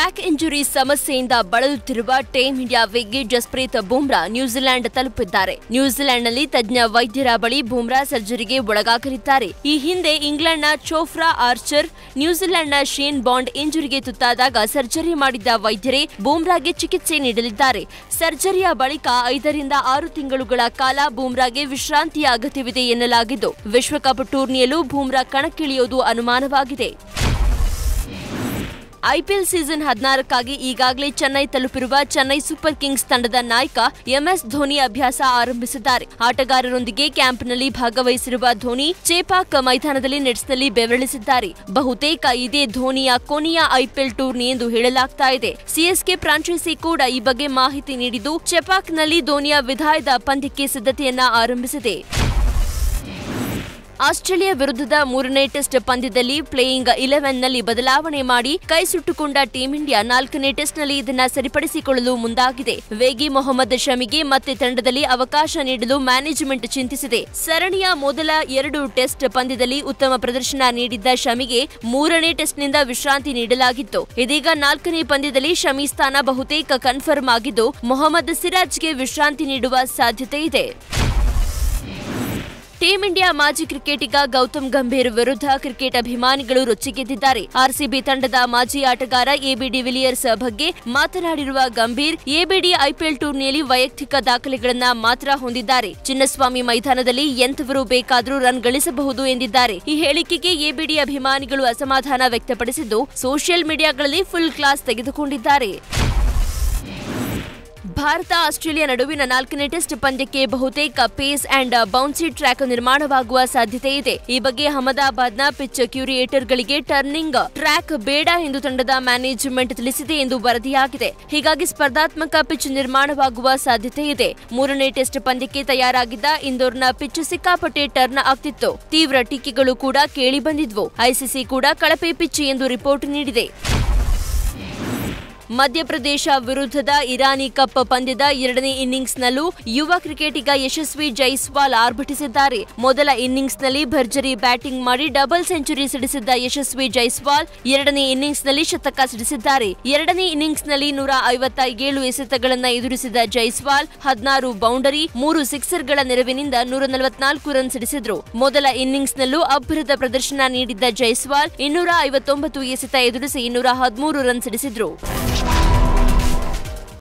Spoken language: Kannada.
ಬ್ಯಾಕ್ ಇಂಜುರಿ ಸಮಸ್ಯೆಯಿಂದ ಬಳಲುತ್ತಿರುವ ಟೀಮ್ ಇಂಡಿಯಾ ವೇಗಿ ಜಸ್ಪ್ರೀತ್ ಬುಮ್ರಾ ನ್ಯೂಜಿಲೆಂಡ್ ತಲುಪಿದ್ದಾರೆ ನ್ಯೂಜಿಲೆಂಡ್ನಲ್ಲಿ ತಜ್ಞ ವೈದ್ಯರ ಬಳಿ ಬುಮ್ರಾ ಸರ್ಜರಿಗೆ ಒಳಗಾಗಲಿದ್ದಾರೆ ಈ ಹಿಂದೆ ಇಂಗ್ಲೆಂಡ್ನ ಚೋಫ್ರಾ ಆರ್ಚರ್ ನ್ಯೂಜಿಲೆಂಡ್ನ ಶೇನ್ ಬಾಂಡ್ ಇಂಜುರಿಗೆ ತುತ್ತಾದಾಗ ಸರ್ಜರಿ ಮಾಡಿದ್ದ ವೈದ್ಯರೇ ಬೂಮ್ರಾಗೆ ಚಿಕಿತ್ಸೆ ನೀಡಲಿದ್ದಾರೆ ಸರ್ಜರಿಯ ಬಳಿಕ ಐದರಿಂದ ಆರು ತಿಂಗಳುಗಳ ಕಾಲ ಬೂಮ್ರಾಗೆ ವಿಶ್ರಾಂತಿಯ ಅಗತ್ಯವಿದೆ ಎನ್ನಲಾಗಿದ್ದು ವಿಶ್ವಕಪ್ ಟೂರ್ನಿಯಲ್ಲೂ ಬೂಮ್ರಾ ಕಣಕ್ಕಿಳಿಯೋದು ಅನುಮಾನವಾಗಿದೆ ಐಪಿಎಲ್ ಸೀಸನ್ ಹದಿನಾರಕ್ಕಾಗಿ ಈಗಾಗಲೇ ಚೆನ್ನೈ ತಲುಪಿರುವ ಚೆನ್ನೈ ಸೂಪರ್ ಕಿಂಗ್ಸ್ ತಂಡದ ನಾಯಕ ಎಂಎಸ್ ಧೋನಿ ಅಭ್ಯಾಸ ಆರಂಭಿಸಿದ್ದಾರೆ ಆಟಗಾರರೊಂದಿಗೆ ಕ್ಯಾಂಪ್ನಲ್ಲಿ ಭಾಗವಹಿಸಿರುವ ಧೋನಿ ಚೇಪಾಕ್ ಮೈದಾನದಲ್ಲಿ ನೆಟ್ಸ್ನಲ್ಲಿ ಬೆವರಳಿಸಿದ್ದಾರೆ ಬಹುತೇಕ ಇದೇ ಧೋನಿಯ ಕೊನೆಯ ಐಪಿಎಲ್ ಟೂರ್ನಿ ಎಂದು ಹೇಳಲಾಗ್ತಾ ಇದೆ ಸಿಎಸ್ಕೆ ಫ್ರಾಂಚೈಸಿ ಕೂಡ ಈ ಬಗ್ಗೆ ಮಾಹಿತಿ ನೀಡಿದ್ದು ಚೆಪಾಕ್ನಲ್ಲಿ ಧೋನಿಯ ವಿದಾಯದ ಪಂದ್ಯಕ್ಕೆ ಸಿದ್ಧತೆಯನ್ನ ಆರಂಭಿಸಿದೆ ಆಸ್ಟ್ರೇಲಿಯಾ ವಿರುದ್ಧದ ಮೂರನೇ ಟೆಸ್ಟ್ ಪಂದ್ಯದಲ್ಲಿ ಪ್ಲೇಯಿಂಗ್ ಇಲೆವೆನ್ನಲ್ಲಿ ಬದಲಾವಣೆ ಮಾಡಿ ಕೈ ಸುಟ್ಟುಕೊಂಡ ಟೀಂ ಇಂಡಿಯಾ ನಾಲ್ಕನೇ ಟೆಸ್ಟ್ನಲ್ಲಿ ಇದನ್ನ ಸರಿಪಡಿಸಿಕೊಳ್ಳಲು ಮುಂದಾಗಿದೆ ವೇಗಿ ಮೊಹಮ್ಮದ್ ಶಮಿಗೆ ಮತ್ತೆ ತಂಡದಲ್ಲಿ ಅವಕಾಶ ನೀಡಲು ಮ್ಯಾನೇಜ್ಮೆಂಟ್ ಚಿಂತಿಸಿದೆ ಸರಣಿಯ ಮೊದಲ ಎರಡು ಟೆಸ್ಟ್ ಪಂದ್ಯದಲ್ಲಿ ಉತ್ತಮ ಪ್ರದರ್ಶನ ನೀಡಿದ್ದ ಶಮಿಗೆ ಮೂರನೇ ಟೆಸ್ಟ್ನಿಂದ ವಿಶ್ರಾಂತಿ ನೀಡಲಾಗಿತ್ತು ಇದೀಗ ನಾಲ್ಕನೇ ಪಂದ್ಯದಲ್ಲಿ ಶಮಿ ಸ್ಥಾನ ಬಹುತೇಕ ಕನ್ಫರ್ಮ್ ಆಗಿದ್ದು ಮೊಹಮ್ಮದ್ ಸಿರಾಜ್ಗೆ ವಿಶ್ರಾಂತಿ ನೀಡುವ ಸಾಧ್ಯತೆ ಇದೆ ಟೀಂ ಇಂಡಿಯಾ ಮಾಜಿ ಕ್ರಿಕೆಟಿಗ ಗೌತಮ್ ಗಂಭೀರ್ ವಿರುದ್ಧ ಕ್ರಿಕೆಟ್ ಅಭಿಮಾನಿಗಳು ರೊಚ್ಚಿಗೆದ್ದಿದ್ದಾರೆ ಆರ್ಸಿಬಿ ತಂಡದ ಮಾಜಿ ಆಟಗಾರ ಎಬಿ ಡಿವಿಲಿಯರ್ಸ್ ಬಗ್ಗೆ ಮಾತನಾಡಿರುವ ಗಂಭೀರ್ ಎಬಿಡಿ ಐಪಿಎಲ್ ಟೂರ್ನಿಯಲ್ಲಿ ವೈಯಕ್ತಿಕ ದಾಖಲೆಗಳನ್ನ ಮಾತ್ರ ಹೊಂದಿದ್ದಾರೆ ಚಿನ್ನಸ್ವಾಮಿ ಮೈದಾನದಲ್ಲಿ ಎಂಥವರು ಬೇಕಾದರೂ ರನ್ ಗಳಿಸಬಹುದು ಎಂದಿದ್ದಾರೆ ಈ ಹೇಳಿಕೆಗೆ ಎಬಿಡಿ ಅಭಿಮಾನಿಗಳು ಅಸಮಾಧಾನ ವ್ಯಕ್ತಪಡಿಸಿದ್ದು ಸೋಷಿಯಲ್ ಮೀಡಿಯಾಗಳಲ್ಲಿ ಫುಲ್ ಕ್ಲಾಸ್ ತೆಗೆದುಕೊಂಡಿದ್ದಾರೆ ಭಾರತ ಆಸ್ಟ್ರೇಲಿಯಾ ನಡುವಿನ ನಾಲ್ಕನೇ ಟೆಸ್ಟ್ ಪಂದ್ಯಕ್ಕೆ ಬಹುತೇಕ ಪೇಸ್ ಅಂಡ್ ಬೌನ್ಸಿ ಟ್ರ್ಯಾಕ್ ನಿರ್ಮಾಣವಾಗುವ ಸಾಧ್ಯತೆ ಇದೆ ಈ ಬಗ್ಗೆ ಅಹಮದಾಬಾದ್ನ ಪಿಚ್ ಕ್ಯೂರಿಯೇಟರ್ಗಳಿಗೆ ಟರ್ನಿಂಗ್ ಟ್ರ್ಯಾಕ್ ಬೇಡ ಎಂದು ತಂಡದ ಮ್ಯಾನೇಜ್ಮೆಂಟ್ ತಿಳಿಸಿದೆ ಎಂದು ವರದಿಯಾಗಿದೆ ಹೀಗಾಗಿ ಸ್ಪರ್ಧಾತ್ಮಕ ಪಿಚ್ ನಿರ್ಮಾಣವಾಗುವ ಸಾಧ್ಯತೆ ಇದೆ ಮೂರನೇ ಟೆಸ್ಟ್ ಪಂದ್ಯಕ್ಕೆ ತಯಾರಾಗಿದ್ದ ಇಂದೋರ್ನ ಪಿಚ್ ಸಿಕ್ಕಾಪಟ್ಟೆ ಟರ್ನ್ ಆಗ್ತಿತ್ತು ತೀವ್ರ ಟೀಕೆಗಳು ಕೂಡ ಕೇಳಿ ಬಂದಿದ್ವು ಐಸಿಸಿ ಕೂಡ ಕಳಪೆ ಪಿಚ್ ಎಂದು ರಿಪೋರ್ಟ್ ನೀಡಿದೆ ಮಧ್ಯಪ್ರದೇಶ ವಿರುದ್ಧದ ಇರಾನಿ ಕಪ್ ಪಂದ್ಯದ ಎರಡನೇ ಇನ್ನಿಂಗ್ಸ್ನಲ್ಲೂ ಯುವ ಕ್ರಿಕೆಟಿಗ ಯಶಸ್ವಿ ಜೈಸ್ವಾಲ್ ಆರ್ಭಟಿಸಿದ್ದಾರೆ ಮೊದಲ ಇನ್ನಿಂಗ್ಸ್ನಲ್ಲಿ ಭರ್ಜರಿ ಬ್ಯಾಟಿಂಗ್ ಮಾಡಿ ಡಬಲ್ ಸೆಂಚುರಿ ಸಿಡಿಸಿದ್ದ ಯಶಸ್ವಿ ಜೈಸ್ವಾಲ್ ಎರಡನೇ ಇನ್ನಿಂಗ್ಸ್ನಲ್ಲಿ ಶತಕ ಸಿಡಿಸಿದ್ದಾರೆ ಎರಡನೇ ಇನ್ನಿಂಗ್ಸ್ನಲ್ಲಿ ನೂರ ಐವತ್ತ ಏಳು ಎಸೆತಗಳನ್ನು ಎದುರಿಸಿದ ಜೈಸ್ವಾಲ್ ಹದಿನಾರು ಬೌಂಡರಿ ಮೂರು ಸಿಕ್ಸರ್ಗಳ ನೆರವಿನಿಂದ ನೂರ ನಲವತ್ನಾಲ್ಕು ರನ್ ಸಿಡಿಸಿದ್ರು ಮೊದಲ ಇನ್ನಿಂಗ್ಸ್ನಲ್ಲೂ ಅಬ್ಬರದ ಪ್ರದರ್ಶನ ನೀಡಿದ್ದ ಜೈಸ್ವಾಲ್ ಇನ್ನೂರ ಐವತ್ತೊಂಬತ್ತು ಎಸೆತ ಎದುರಿಸಿ ಇನ್ನೂರ ಹದಿಮೂರು ರನ್ ಸಿಡಿಸಿದ್ರು